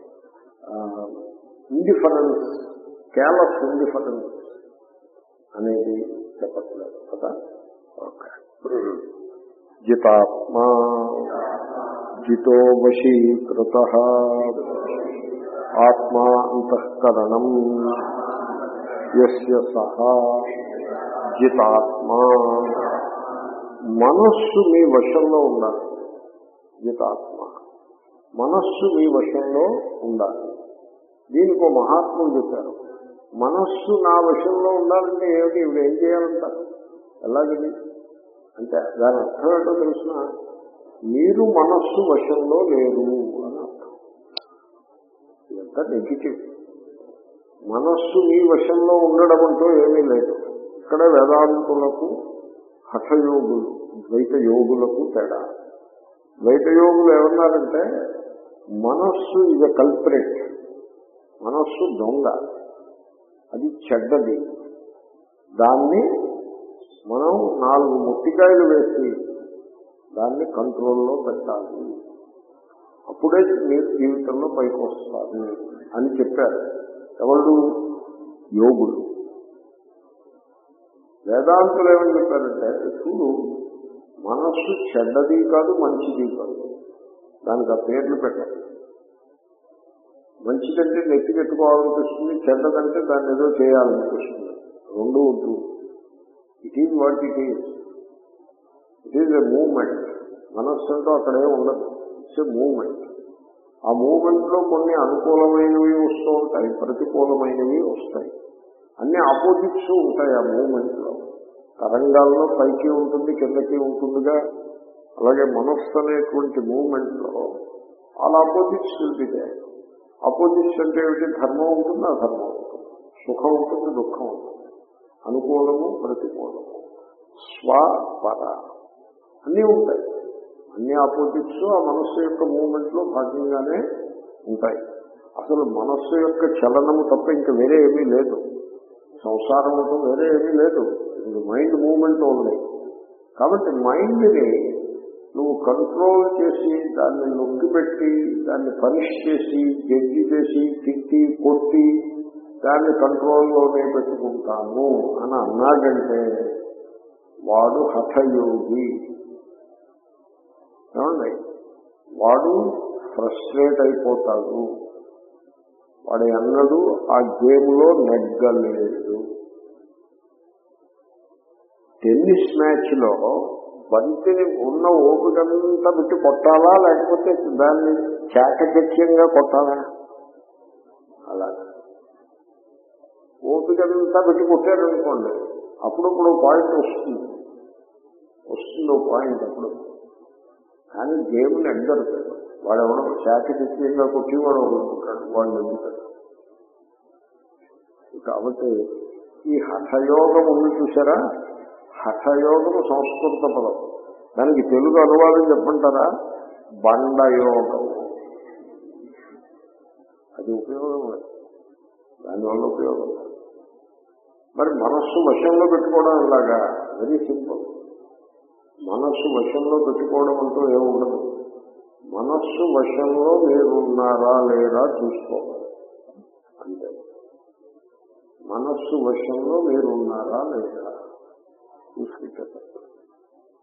A: ఇండిఫరెన్స్ కేర్లెస్ ఇండిఫరెన్స్ అనేది చెప్పట్లేదు కదా ఓకే జితాత్మా జితో వశీకృత ఆత్మా అంతఃకరణం యస్య సహా జితాత్మా మనస్సు మీ వశంలో ఉండాలి జితాత్మ మనస్సు మీ వశంలో ఉండాలి దీనికి ఒక మహాత్ములు చెప్పారు మనస్సు నా వశంలో ఉండాలంటే ఏమిటి ఇప్పుడు ఏం చేయాలంటారు ఎలాగది అంటే దాని అర్థం ఏంటో తెలిసిన మీరు మనస్సు వశంలో లేరు అని అర్థం ఇదంతా నెగిటివ్ మనస్సు మీ వశంలో ఉండడం అంటూ ఏమీ లేదు ఇక్కడ వేదాంతులకు హఠయోగులు ద్వైత యోగులకు తేడా ద్వైత యోగులు ఏమన్నారంటే మనస్సు ఇజ్ కల్పరేట్ మనస్సు దొంగ అది చెడ్డది దాన్ని మనం నాలుగు ముట్టికాయలు వేసి దాన్ని కంట్రోల్లో పెట్టాలి అప్పుడే మీరు జీవితంలో పైకి వస్తారు అని చెప్పారు ఎవరు యోగులు వేదాంతులు ఏమని చెప్పారంటే చూడు మనస్సు చెడ్డది కాదు మంచిది కాదు దానికి ఆ పేర్లు పెట్టాలి మంచిదంటే నెత్తి పెట్టుకోవాలనిపిస్తుంది చెడ్డదంటే దాన్ని ఏదో చేయాలనిపిస్తుంది రెండు వద్దు it is what it is it is a moment మనస్సు అంటూ అక్కడే ఉండదు ఇట్స్ ఎ మూమెంట్ ఆ మూమెంట్ లో కొన్ని అనుకూలమైనవి వస్తూ ఉంటాయి ప్రతికూలమైనవి వస్తాయి అన్ని ఆపోజిట్స్ ఉంటాయి ఆ మూమెంట్ లో తరంగాల్లో పైకి ఉంటుంది కిందకి ఉంటుందిగా అలాగే మనస్సు అనేటువంటి మూమెంట్ లో ఆల్ ఆపోజిట్స్ ఉంటుంది ఆపోజిట్స్ అంటే ఏమిటి ధర్మం ఉంటుంది అధర్మం ఉంటుంది సుఖం ఉంటుంది దుఃఖం ఉంటుంది అనుకూలము ప్రతికూలము స్వ పర అన్నీ ఉంటాయి అన్ని ఆపోజిట్స్ ఆ మనస్సు యొక్క మూమెంట్ లో భాగంగానే ఉంటాయి అసలు మనస్సు యొక్క చలనము తప్ప ఇంకా వేరే ఏమీ లేదు సంసారం అంటూ వేరే ఏమీ లేదు ఇది మైండ్ మూమెంట్ ఉంది కాబట్టి మైండ్ని నువ్వు కంట్రోల్ చేసి దాన్ని నొక్కి పెట్టి దాన్ని పనిష్ చేసి జడ్జి చేసి తిట్టి కొట్టి దాన్ని కంట్రోల్లోనే పెట్టుకుంటాను అని అన్నాడంటే వాడు హఠయోగి ఏమండి వాడు ఫ్రస్ట్రేట్ అయిపోతాడు వాడు ఎన్నడూ ఆ గేమ్లో నెగ్గలేడు టెన్నిస్ మ్యాచ్ లో బంతిని ఉన్న ఓపికంతా పెట్టి కొట్టాలా లేకపోతే దాన్ని చాకచక్యంగా కొట్టాలా అలా ఓపికంతా పెట్టి కొట్టారనుకోండి అప్పుడప్పుడు పాయింట్ వస్తుంది వస్తుంది ఓ పాయింట్ అప్పుడు కానీ గేమ్ని ఎగ్గరు వాడు ఎవడో చాకచక్యంగా కొట్టి వాడు వదులుకుంటాడు వాడు ఎందుకంటాడు కాబట్టి ఈ హఠయోగం ఉంది చూసారా హఠయోగము సంస్కృత పదం దానికి తెలుగు అనువాదం చెప్పంటారా బండయోగం అది ఉపయోగం లేదు దానివల్ల ఉపయోగం లేదు మరి మనస్సు వశంలో పెట్టుకోవడం ఇలాగా వెరీ సింపుల్ మనస్సు వశంలో పెట్టుకోవడం అంటూ ఏముండదు మనస్సు వశంలో మీరున్నారా లేదా చూసుకోవాలి అంతే మనస్సు వశంలో మీరున్నారా లేదా చూసుకుంటారు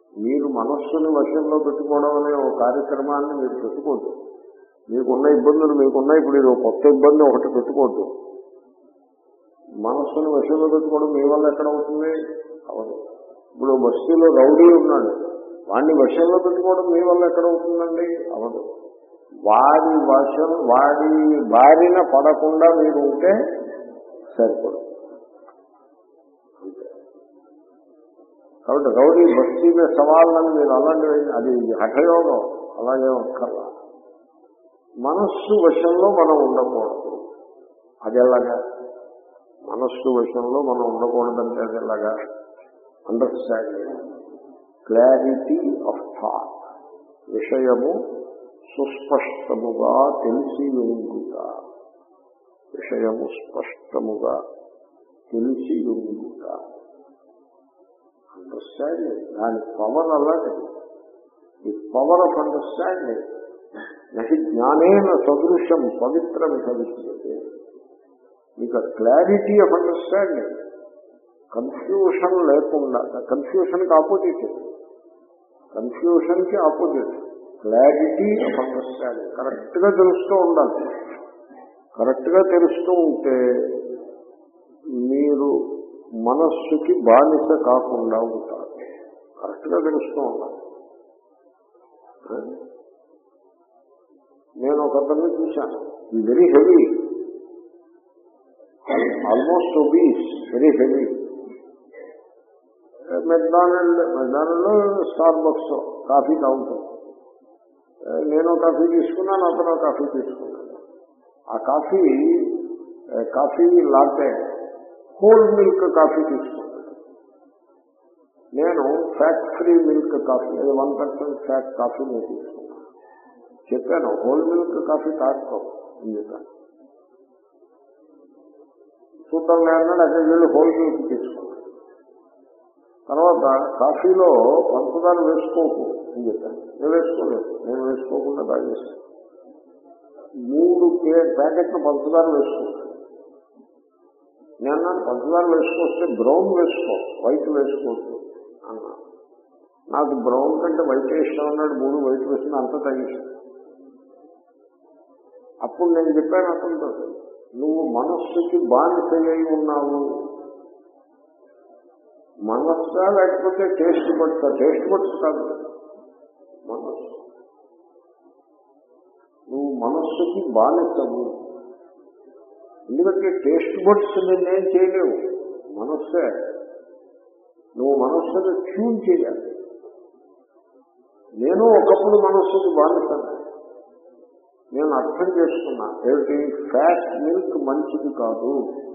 A: మీరు మనస్సుని వశంలో పెట్టుకోవడం అనే ఒక కార్యక్రమాన్ని మీరు పెట్టుకోవద్దు మీకున్న ఇబ్బందులు మీకున్న ఇప్పుడు ఇది ఒక కొత్త ఇబ్బంది ఒకటి పెట్టుకోవద్దు మనస్సుని వశంలో పెట్టుకోవడం మీ వల్ల ఎక్కడ అవుతుంది అవదు ఇప్పుడు బస్తీలో రౌడీ ఉన్నాడు వాడిని వశంలో పెట్టుకోవడం మీ వల్ల ఎక్కడ అవుతుందండి అవదు వాడి వశం వాడి బారిన పడకుండా మీరు ఉంటే సరిపడు కాబట్టి రౌడీ బస్తీ మీద సవాళ్ళని మీరు అలాంటి అది హఠయోగం అలాగే ఒక్కర్లా మనస్సు వశంలో మనం ఉండకూడదు అది ఎలాగా మనస్సు వశంలో మనం ఉండకూడదంటే అది ఎలాగా అండర్స్టాండింగ్ క్లారిటీ ఆఫ్ థాట్ విషయము సుస్పష్టముగా తెలిసి ఉండుట విషయము స్పష్టముగా తెలిసి ఉండుట అండర్స్టాండింగ్ దాని పవర్ అలాంటిది ది పవర్ ఆఫ్ అండర్స్టాండింగ్ నహి జ్ఞానేన సదృశం పవిత్రం భవిష్యతే మీకు క్లారిటీ ఆఫ్ అండర్స్టాండింగ్ కన్ఫ్యూషన్ లేకుండా కన్ఫ్యూషన్కి ఆపోజిట్ కన్ఫ్యూషన్కి ఆపోజిట్ క్లారిటీ ఆఫ్ అండర్స్టాండింగ్ కరెక్ట్గా తెలుస్తూ ఉండాలి కరెక్ట్గా తెలుస్తూ ఉంటే మీరు మనస్సుకి బానిస కాకుండా ఉంటారు కరెక్ట్గా తెలుస్తూ ఉండాలి నేను ఒక అతన్ని చూశాను ఈ very heavy almost obese very heavy McDonald McDonald Starbucks coffee తాగుతాం నేను కాఫీ తీసుకున్నాను అతను కాఫీ తీసుకున్నాను ఆ coffee coffee latte whole milk coffee తీసుకున్నాను నేను ఫ్యాట్ ఫ్రీ మిల్క్ కాఫీ అది వన్ పర్సెంట్ ఫ్యాట్ కాఫీ నేను తీసుకున్నాను చెప్పాను హోల్ మిల్క్ కాఫీ తాగుతాం అని చెప్పాను చూద్దాం లేదన్నాడు అక్కడికి వెళ్ళి హోల్ మిల్క్ తీసుకున్నాను తర్వాత కాఫీలో పంచదార వేసుకోకు అని చెప్పాను నేను వేసుకోలేదు నేను వేసుకోకుండా తాగేసాను మూడు ప్యాకెట్లు పంచదార వేసుకుంటాను నేను అన్నాను పంచదార వేసుకొస్తే బ్రౌన్ వేసుకో వైట్ వేసుకోవచ్చు అన్నా నాకు బ్రౌన్ కంటే వైట్ ఇష్టం అన్నాడు మూడు వైట్ వేసిన అంత తగ్గించాను అప్పుడు నేను చెప్పాను అతనితో నువ్వు మనస్సుకి బానిసయ్యి ఉన్నావు మనస్సా లేకపోతే టేస్ట్ బట్స్ టేస్ట్ బట్స్ కాదు మనస్సు నువ్వు మనస్సుకి బానిసవు ఎందుకంటే టేస్ట్ బట్స్ నిన్నేం చేయలేవు మనస్సే నువ్వు మనస్సును ట్యూన్ చేయాలి నేను ఒకప్పుడు మనస్సుకి బానిసను నేను అర్థం చేసుకున్నా ఏమిటి ఫ్యాట్ మిల్క్ మంచిది కాదు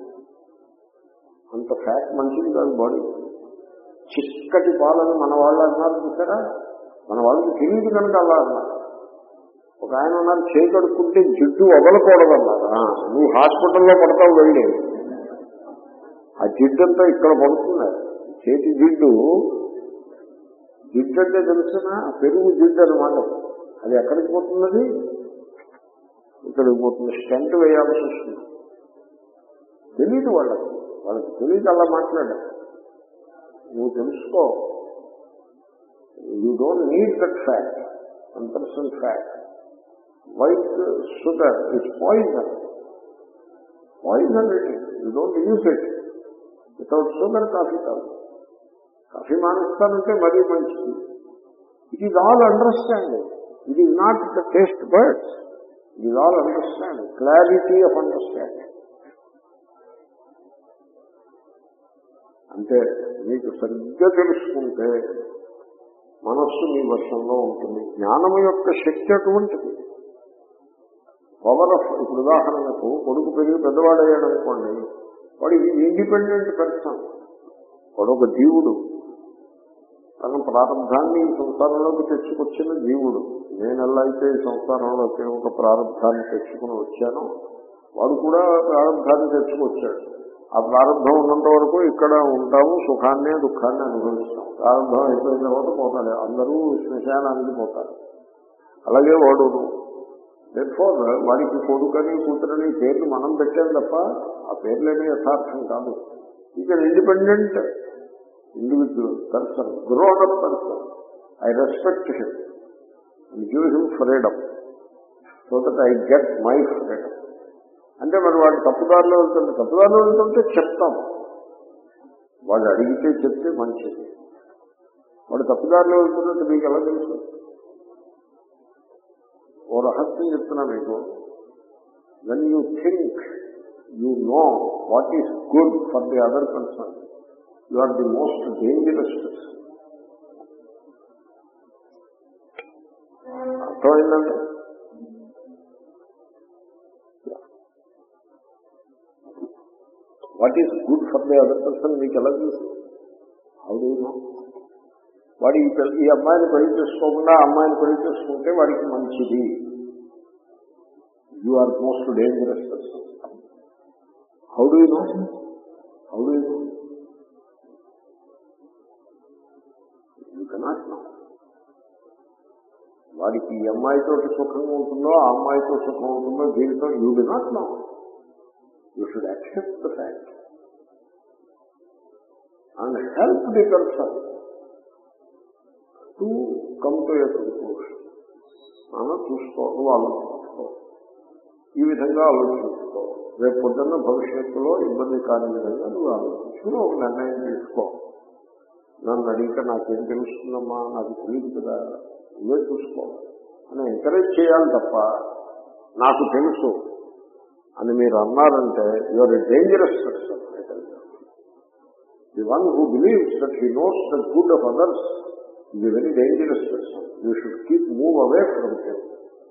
A: అంత ఫ్యాట్ మంచిది కాదు బాడీ చిక్కటి పాలని మన వాళ్ళు అన్నారు చూసారా మన వాళ్ళకి తెలియదు కనుక అలా అన్నారు ఒక ఆయన ఉన్నారు చేయి కడుక్కుంటే జిడ్డు వదలకూడదు అన్నారు ఆ, నువ్వు హాస్పిటల్లో పడతావు వెళ్ళి ఆ జిడ్డు అంతా ఇక్కడ పడుతుంది చేతి జిడ్డు జిడ్డు అంటే తెలిసిన పెరుగు జిడ్డు అనమాట అది ఎక్కడికి పోతున్నది ఇక్కడికి పోతుంది స్టెంట్ వేయాల్సి వస్తుంది తెలియదు వాళ్ళకి వాళ్ళకి తెలియదు అలా మాట్లాడారు నువ్వు తెలుసుకో you don't need that fat one percent fat white sugar is poison poison it you don't use it without sugar coffee కాదు కాఫీ మానేస్తానంటే మరీ మంచిది it is all understanding it is not the taste buds it is all understanding clarity of understanding అంటే మీకు సరిగ్గా తెలుసుకుంటే మనస్సు మీ వశంలో ఉంటుంది జ్ఞానము యొక్క శక్తి అటువంటిది పవర్ ఆఫ్ ఇప్పుడు ఉదాహరణకు కొడుకు పెరిగి పెద్దవాడయ్యాడు అనుకోండి వాడు ఇండిపెండెంట్ పర్సన్ వాడు ఒక జీవుడు తన ప్రారంభాన్ని ఈ సంసారంలోకి తెచ్చుకొచ్చిన జీవుడు నేను ఎలా అయితే ఈ సంసారంలోకి ఒక ప్రారంభాన్ని తెచ్చుకుని వచ్చానో వాడు కూడా ప్రారంభాన్ని తెచ్చుకొచ్చాడు ఆ ప్రారంభం ఉన్నంత వరకు ఇక్కడ ఉంటాము సుఖాన్ని దుఃఖాన్ని అనుభవిస్తాం ప్రారంభం అయిపోయిన తర్వాత పోతాడు అందరూ శ్మశానానికి పోతారు అలాగే వాడు ఫోర్ వాడికి కొడుకని కూతురని పేర్లు మనం పెట్టాం తప్ప ఆ పేర్లేమీ యథార్థం కాదు ఇక్కడ independent individual person grown up person I respect him and give him freedom so that I get my freedom అంటే మరి వాడు తప్పుదారిలో వెళ్తుంటే తప్పుదారిలో వెళ్తుంటే చెప్తాం వాడు అడిగితే చెప్తే మంచిది వాడు తప్పుదారిలో వెళ్తున్నట్టు మీకు ఎలా తెలుసు ఓ రహస్యం చెప్తున్నా మీకు when you think you know what is good for the other person you are the most dangerous person అర్థమైందండి what is good for the other person మీకు ఎలా తెలుసు హౌ డూ నో వాడి ఈ పిల్ల- ఈ అమ్మాయిని పెళ్లి చేసుకోకుండా ఆ అమ్మాయిని పెళ్లి చేసుకుంటే వాడికి మంచిది you are most dangerous person how do know how do know you cannot know వాడికి ఈ అమ్మాయితో సుఖంగా ఉంటుందో ఆ అమ్మాయితో సుఖం ఉంటుందో దీనితో you do not know you should accept the fact and help the person to come to a conclusion మనం చూసుకో నువ్వు ఆలోచించుకో ఈ విధంగా ఆలోచించుకో రేపు పొద్దున్న భవిష్యత్తులో ఇబ్బంది కాని విధంగా నువ్వు ఆలోచించుకుని ఒక నిర్ణయం తీసుకో నన్ను అడిగితే నాకేం తెలుస్తుందమ్మా నాకు తెలియదు కదా నువ్వే చూసుకో అని ఎంకరేజ్ చేయాలి తప్ప నాకు తెలుసు అని మీరు అన్నారంటే you're a dangerous person the one who believes that he knows the good of others ఇది very dangerous person you should keep move away from him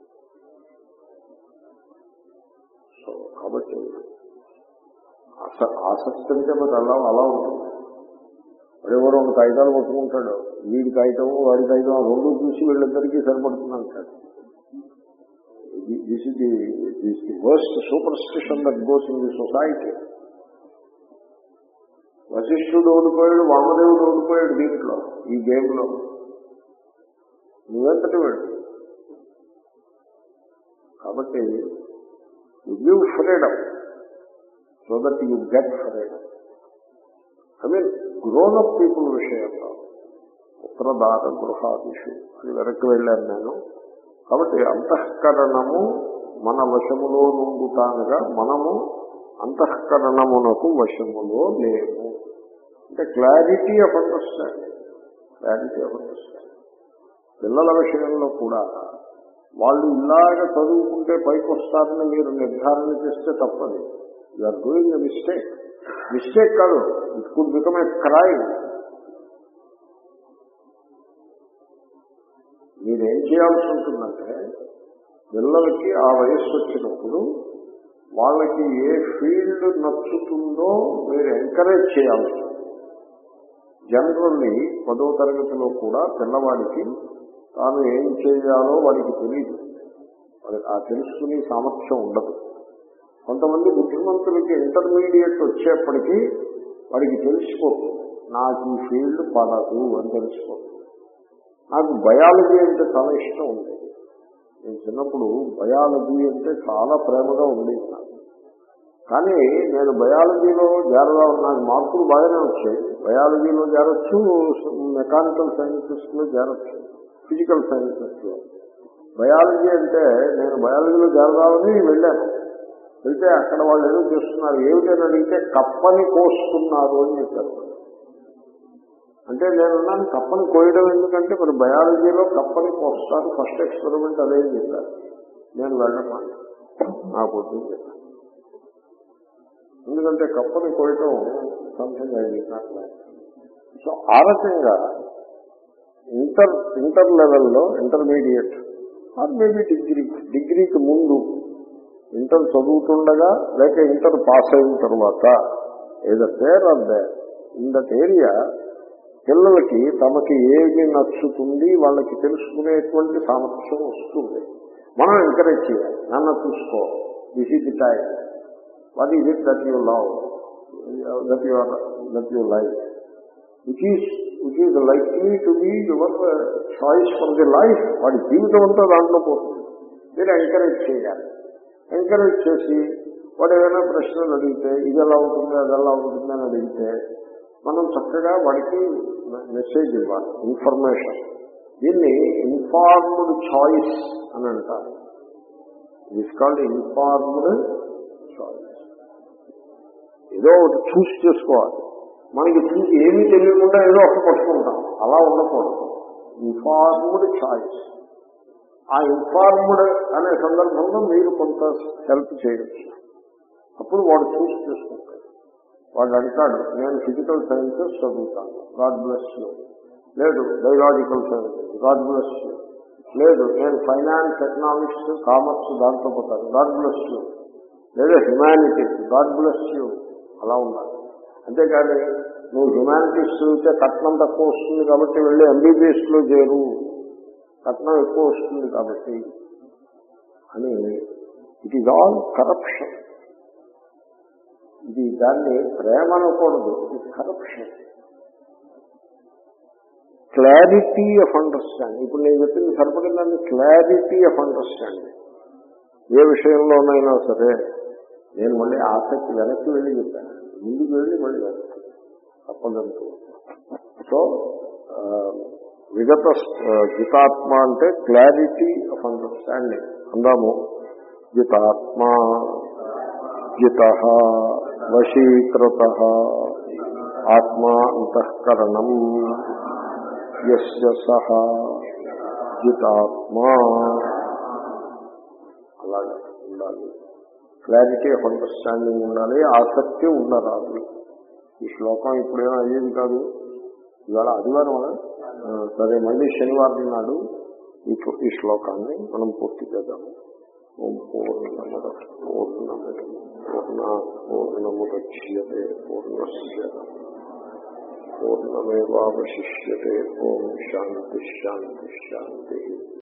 A: so కాబట్టి అస- ఆసక్తి అంటే మరి అలా అలా ఉంటుంది వాడెవరో ఒక కాగితాలు పట్టుకుంటాడు వీడి కాగితం వాడి కాగితం రెండు చూసి వీళ్ళిద్దరికీ సరిపడుతుంది అంటాడు this is the this the worst superstition that goes in the society వశిష్ఠుడు ఓడిపోయాడు వామదేవుడు ఓడిపోయాడు దీంట్లో ఈ గేమ్ లో నువ్వెంతటి వాడు కాబట్టి give freedom so that you get freedom I mean grown up people విషయంలో ఉత్తరదార గృహాదిషు అని వెనక్కి వెళ్ళాను నేను కాబట్టి అంతఃకరణము మన వశములో నుండుతానుగా మనము అంతఃకరణమునకు వశములో లేము అంటే clarity of understanding clarity of understanding పిల్లల విషయంలో కూడా వాళ్ళు ఇలాగ చదువుకుంటే పైకి వస్తారని మీరు నిర్ధారణ చేస్తే తప్పది you are doing a mistake mistake కాదు it could become a crime మీరేం చేయాల్సి ఉంటుందంటే పిల్లలకి ఆ వయస్సు వచ్చినప్పుడు వాళ్ళకి ఏ ఫీల్డ్ నచ్చుతుందో మీరు ఎంకరేజ్ చేయాల్సి ఉంటుంది జనరల్లీ పదో తరగతిలో కూడా పిల్లవాడికి తాను ఏం చేయాలో వాడికి తెలియదు వాడికి ఆ తెలుసుకునే సామర్థ్యం ఉండదు కొంతమంది బుద్ధిమంతులకి ఇంటర్మీడియట్ వచ్చేప్పటికీ వాడికి తెలిసిపోతుంది నాకు ఈ ఫీల్డ్ పడదు అని తెలిసిపోతుంది నాకు బయాలజీ అంటే చాలా ఇష్టం ఉండేది నేను చిన్నప్పుడు బయాలజీ అంటే చాలా ప్రేమగా ఉండేది నాకు కానీ నేను బయాలజీలో చేరదాం నాకు మార్కులు బాగానే వచ్చాయి బయాలజీలో చేరొచ్చు మెకానికల్ సైన్సెస్ లో చేరొచ్చు ఫిజికల్ సైన్సెస్ లో బయాలజీ అంటే నేను బయాలజీలో చేరదామని వెళ్ళాను వెళ్తే అక్కడ వాళ్ళు ఏదో చేస్తున్నారు ఏమిటని అడిగితే కప్పని కోస్తున్నారు అని చెప్పారు వాళ్ళు. అంటే నేను అన్నాను కప్పని కోయడం ఎందుకంటే మరి బయాలజీలో కప్పని కోస్తారు ఫస్ట్ ఎక్స్పెరిమెంట్ అదే అని చెప్పారు నేను వెళ్ళమాను నాకు వద్దు అని చెప్పాను ఎందుకంటే కప్పని కోయటం సంథింగ్ అయినట్లే సో ఆ రకంగా ఇంటర్ ఇంటర్ లెవెల్లో ఇంటర్మీడియట్ ఆర్ మేబీ డిగ్రీ డిగ్రీకి ముందు ఇంటర్ చదువుతుండగా లేక ఇంటర్ పాస్ అయిన తర్వాత ఏదో pair are they in that area పిల్లలకి తమకి ఏమి నచ్చుతుంది వాళ్ళకి తెలుసుకునేటువంటి సామర్థ్యం వస్తుంది మనం ఎంకరేజ్ చేయాలి నాన్న చూసుకో this is the time what is it that you love that you that you like which is which is likely to be your choice for the life వాడి జీవితం అంతా దాంట్లో పోతుంది మీరు ఎంకరేజ్ చేయాలి ఎంకరేజ్ చేసి వాడు ఏదైనా ప్రశ్నలు అడిగితే ఇది ఎలా ఉంటుంది అది ఎలా ఉంటుంది అని అడిగితే మనం చక్కగా వాడికి మెసేజ్ ఇవ్వాలి ఇన్ఫర్మేషన్ దీన్ని ఇన్ఫార్మ్డ్ చాయిస్ అని అంటారు ఇట్ కాల్డ్ ఇన్ఫార్మ్డ్ చాయిస్ ఏదో ఒకటి చూస్ చేసుకోవాలి మనకి చూసి ఏమీ తెలియకుండా ఏదో ఒకటి పట్టుకుంటాం అలా ఉండకూడదు ఇన్ఫార్మ్డ్ చాయిస్ ఆ ఇన్ఫార్మ్డ్ అనే సందర్భంలో మీరు కొంత హెల్ప్ చేయొచ్చు అప్పుడు వాడు చూస్ చేసుకుంటాడు వాడు అంటాడు నేను ఫిజికల్ సైన్సెస్ చదువుతాను గాడ్ బ్లెస్ యూ లేదు biological sciences God bless you లేదు నేను ఫైనాన్స్ ఎకనామిక్స్ కామర్స్ దాంట్లో పోతాను గాడ్ బ్లెస్ యూ లేదా హ్యుమానిటీస్ గాడ్ బ్లెస్ యూ అలా ఉండాలి అంతేకాని నువ్వు హ్యుమానిటీస్ చదివితే కట్నం తక్కువ వస్తుంది కాబట్టి వెళ్ళి ఎంబీబీఎస్ లో చేరు కట్నం ఎక్కువ వస్తుంది కాబట్టి అని ఇట్ ఈజ్ ఆల్ కరప్షన్ ఇది దాన్ని ప్రేమ అనకూడదు ఇది కరప్షన్ క్లారిటీ ఆఫ్ అండర్స్టాండింగ్ ఇప్పుడు నేను చెప్పింది సరిపడిందండి క్లారిటీ ఆఫ్ అండర్స్టాండింగ్ ఏ విషయంలోనైనా సరే నేను మళ్ళీ ఆసక్తి వెనక్కి వెళ్ళి చెప్పాను ముందుకు వెళ్ళి మళ్ళీ వెనక్కి తప్పదంటూ సో ఆ, విగత ఆ, జితాత్మ అంటే క్లారిటీ ఆఫ్ అండర్స్టాండింగ్ అందాము జితాత్మ జిత వశీకృత ఆత్మా అంతఃకరణం యస్య సహ జితాత్మా అలాగే ఉండాలి క్లారిటీ ఆఫ్ అండర్స్టాండింగ్ ఉండాలి ఆసక్తి ఉండరాదు ఈ శ్లోకం ఇప్పుడేమో అయ్యేది కాదు ఇవాళ ఆదివారం ఆ, సరే మళ్ళీ శనివారం నాడు ఈ పు- ఈ శ్లోకాన్ని మనం పూర్తి చేద్దాము ఓం పూర్ణముద పూర్ణముద పూర్ణ పూర్ణముద్యతే పూర్ణస్య పూర్ణమేవాశిష్యతే ఓం శాంతి శాంతి శాంతి